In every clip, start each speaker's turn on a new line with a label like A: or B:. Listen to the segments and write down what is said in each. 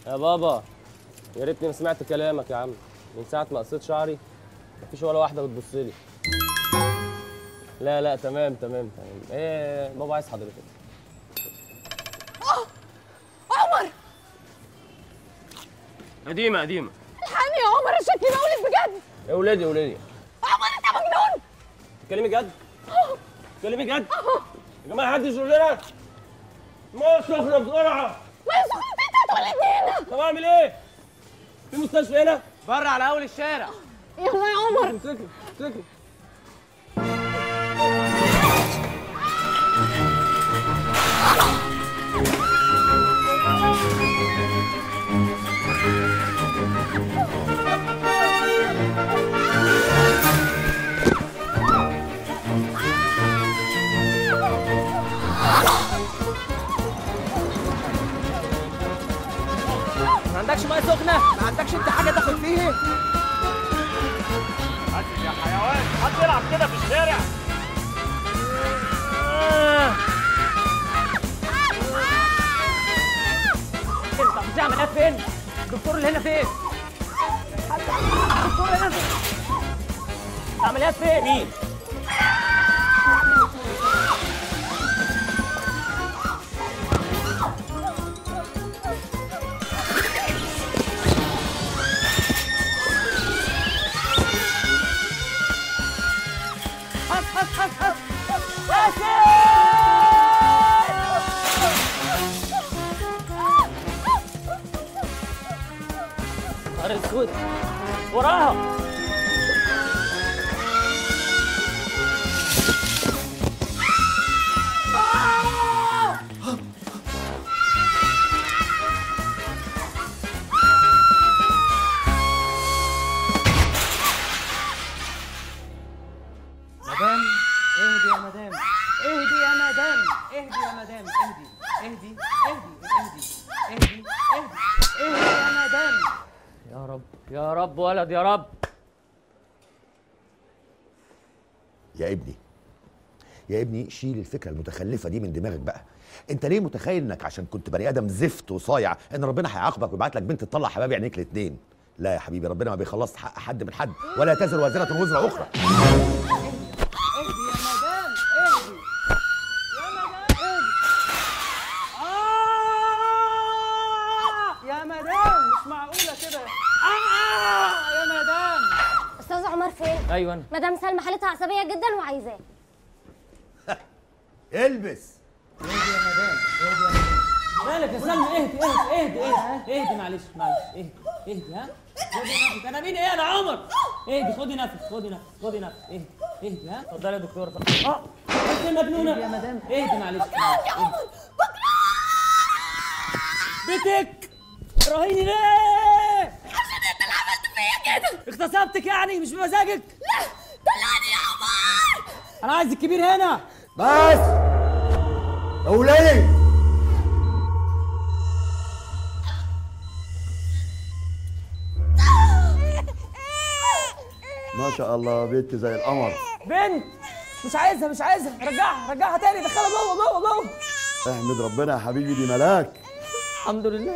A: يا بابا يا ريتني ما سمعت كلامك يا عم من ساعة ما قصيت شعري مفيش ولا واحدة بتبص لي لا لا تمام تمام تمام ايه بابا عايز حضرتك
B: عمر
A: قديمة قديمة
B: الحقني يا عمر الشكل مولد بجد
A: يا ولادي يا ولادي
B: عمر انت مجنون
A: تتكلمي جد؟ تتكلمي جد؟ يا جماعة حد يقول لنا ما سخنة بسرعة
B: ما هي سخنة انت هتولدني هنا
A: طب اعمل ايه؟ في مستشفى هنا؟
C: بره على اول الشارع
B: يلا يا عمر
A: امسكي امسكي
C: ما عندكش ميه سخنه ما عندكش انت حاجه تاخد فيه
D: يا حيوان حد يلعب كده في الشارع
C: انت بتاع عمليات فين الدكتور اللي هنا فين الدكتور اللي هنا فين عمليات فين مين حس حس حس حس
A: نهار اسود وراها
C: مدام اهدي يا مدام اهدي يا مدام اهدي يا مدام اهدي اهدي اهدي اهدي اهدي اهدي اهدي يا مدام
A: يا رب يا رب ولد يا رب
E: يا ابني يا ابني شيل الفكره المتخلفه دي من دماغك بقى انت ليه متخيل انك عشان كنت بني ادم زفت وصايع ان ربنا هيعاقبك ويبعت لك بنت تطلع حبايب عينيك الاثنين لا يا حبيبي ربنا ما بيخلصش حق حد من حد ولا تزر وازره وزر اخرى
C: اهدي يا مدام اهدي يا مدام اهدي آه يا مدام مش معقولة كده آه يا مدام
F: استاذ عمر فين؟
A: ايوه انا
F: مدام سلمى حالتها عصبيه جدا وعايزاه
E: البس
C: مالك يا سلمى اهدي اهدي اهدي اهدي اهدي معلش معلش اهدي اهدي ها خدي نفس انا مين ايه انا عمر اهدي خدي نفس خدي نفس خدي نفس اهدي اهدي ها
A: اتفضلي يا دكتور
C: اه انت مجنونه يا مدام اهدي معلش معلش
B: يا عمر
C: بيتك راهيني ليه
B: عشان انت اللي عملت فيا كده
C: اغتصبتك يعني مش بمزاجك
B: لا طلعني يا عمر
C: انا عايز الكبير هنا
E: بس يا ولادي
G: ما شاء الله بنت زي القمر
C: بنت مش عايزها مش عايزها رجعها رجعها تاني دخلها جوه جوه جوه
G: احمد ربنا يا حبيبي دي ملاك
C: الحمد لله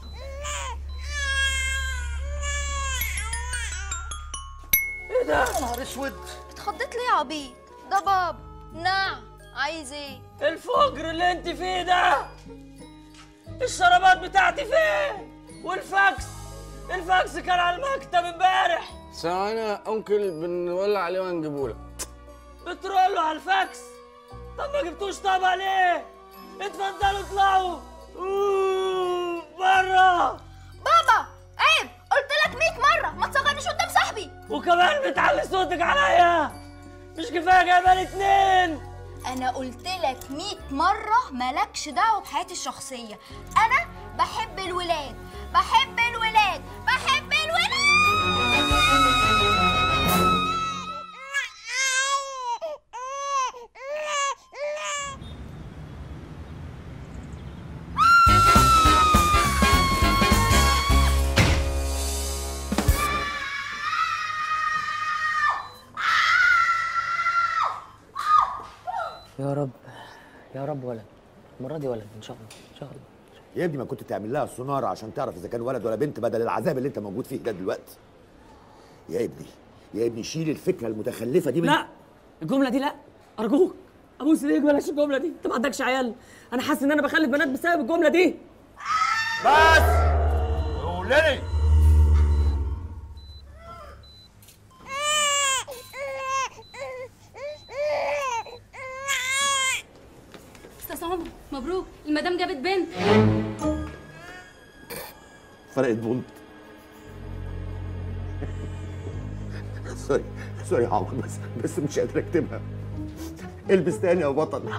G: نهار اسود
H: اتخضيت ليه يا عبيط ده بابا نعم عايز ايه
C: الفجر اللي انت فيه ده الشرابات بتاعتي فين والفاكس الفاكس كان على المكتب امبارح
I: ثواني يا انكل بنولع عليه ونجيبهولك
C: بترولوا على الفاكس طب ما جبتوش طبق ليه اتفضلوا اطلعوا أوه، بره
H: بابا عيب قلت لك 100 مره ما تصغرنيش قدام صاحبي
C: وكمان بتعلي صوتك عليا مش كفايه جايبه اتنين
H: انا قلت لك 100 مره مالكش دعوه بحياتي الشخصيه انا بحب الولاد بحب الولاد بحب الولاد
A: يا رب يا رب ولد المرة دي ولد إن شاء الله إن شاء الله
E: يا ابني ما كنت تعمل لها سونار عشان تعرف اذا كان ولد ولا بنت بدل العذاب اللي انت موجود فيه ده دلوقتي يا ابني يا ابني شيل الفكره المتخلفه دي من
C: لا الجمله دي لا ارجوك ابوس ايديك بلاش الجمله دي انت ما عندكش عيال انا حاسس ان انا بخلف بنات بسبب الجمله دي
D: بس قولي لي
B: استاذ عمر مبروك المدام جابت بنت
E: فرقت بونت سوري سوري يا عمر بس بس مش قادر اكتبها البس تاني يا بطل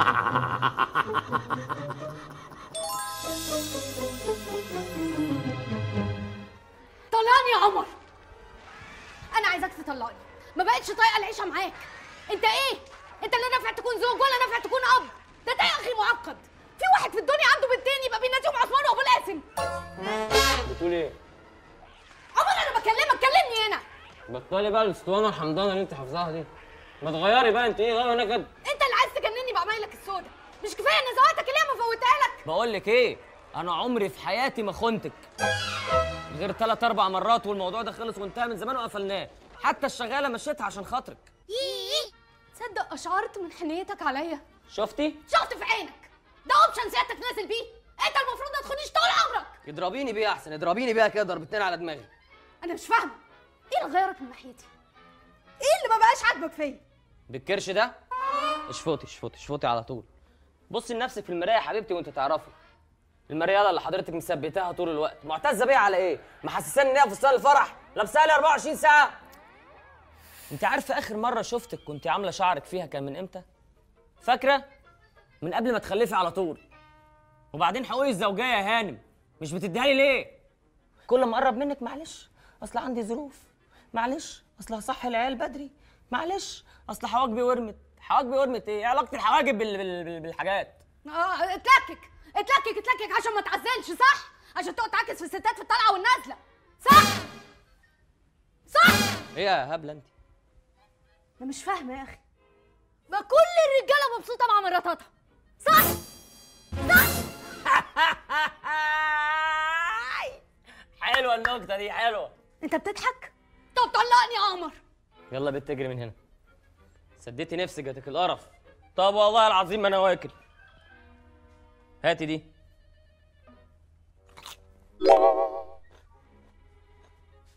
B: طلعني يا عمر انا عايزاك تطلقني ما بقتش طايقه العيشه معاك انت ايه انت لا نافع تكون زوج ولا نافع تكون اب ده ده يا اخي معقد في واحد في الدنيا عنده بنتين يبقى بيناديهم عثمان وابو القاسم
A: بتقول ايه؟
B: عمر انا بكلمك كلمني هنا
A: بطلي بقى الاسطوانه الحمضانه اللي انت حافظاها دي ما تغيري بقى انت ايه غير هنا كده
B: انت اللي عايز تجنني بعمايلك السودا مش كفايه ان زواتك اللي ما فوتها لك
C: بقول لك ايه انا عمري في حياتي ما خنتك غير ثلاث اربع مرات والموضوع ده خلص وانتهى من زمان وقفلناه حتى الشغاله مشيتها عشان خاطرك
B: تصدق اشعرت من حنيتك عليا
C: شفتي
B: شفت في عينك ده اوبشن سيادتك نازل بيه انت المفروض ما تخونيش طول عمرك
C: اضربيني بيها احسن اضربيني بيها كده ضربتين على دماغي
B: انا مش فاهمه ايه اللي غيرك من ناحيتي ايه اللي ما بقاش عاجبك فيا
C: بالكرش ده اشفطي اشفطي اشفطي على طول بصي لنفسك في المرايه يا حبيبتي وانت تعرفي المرياله اللي حضرتك مثبتاها طول الوقت معتزه بيها على ايه محسساني ان هي فستان الفرح لابساها لي 24 ساعه انت عارفه اخر مره شفتك كنت عامله شعرك فيها كان من امتى فاكره من قبل ما تخلفي على طول وبعدين حقوقي الزوجيه يا هانم مش بتديها لي ليه كل ما اقرب منك معلش اصل عندي ظروف معلش اصل هصحي العيال بدري معلش اصل حواجبي ورمت حواجبي ورمت ايه إيه علاقه الحواجب بال... بال... بال... بالحاجات
B: اه اتلكك اتلكك اتلكك عشان ما تعزلش صح عشان تقعد تعكس في الستات في الطلعه والنازله صح صح
C: ايه يا هبله انت
B: انا مش فاهمه يا اخي ما كل الرجاله مبسوطه مع مراتاتها صح
C: حلوه النكته دي حلوه
B: انت بتضحك طب طلقني يا عمر
C: يلا بنت تجري من هنا سديتي نفسك جاتك القرف طب والله العظيم ما انا واكل هاتي دي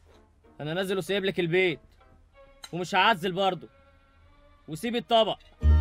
C: انا نازل وسايب لك البيت ومش هعزل برضه وسيبي الطبق